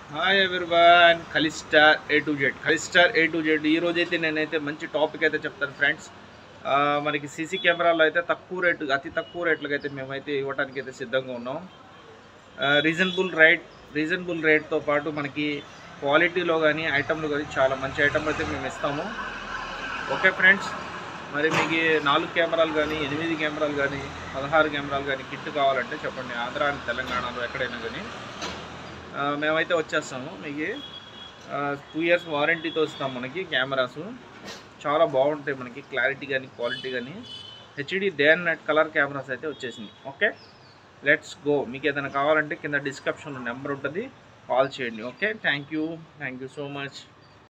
hi everyone కలిస్టార్ A to Z కలిస్టార్ A to Z ఈ రోజైతే నేనైతే మంచి టాపిక్ అయితే చెప్తాను ఫ్రెండ్స్ మనకి సీసీ కెమెరాలో అయితే తక్కువ రేటు అతి తక్కువ రేట్లకి అయితే మేమైతే ఇవ్వడానికి అయితే సిద్ధంగా ఉన్నాం రీజనబుల్ రేట్ రీజనబుల్ రేట్తో పాటు మనకి క్వాలిటీలో కానీ ఐటమ్లు కానీ చాలా మంచి ఐటమ్ అయితే మేము ఇస్తాము ఓకే ఫ్రెండ్స్ మరి మీకు నాలుగు కెమెరాలు కానీ ఎనిమిది కెమెరాలు కానీ పదహారు కెమెరాలు కానీ కిట్ కావాలంటే చెప్పండి ఆంధ్ర and తెలంగాణలో ఎక్కడైనా కానీ ఆ, మేమైతే వచ్చేస్తాము మీకు టూ ఇయర్స్ వారంటీతో ఇస్తాం మనకి కెమెరాస్ చాలా బాగుంటాయి మనకి క్లారిటీ కానీ క్వాలిటీ కానీ HD day and night colour cameras అయితే వచ్చేసింది ఓకే లెట్స్ గో మీకు ఏదైనా కావాలంటే కింద డిస్క్రిప్షన్లో నెంబర్ ఉంటుంది కాల్ చేయండి okay thank you thank you so much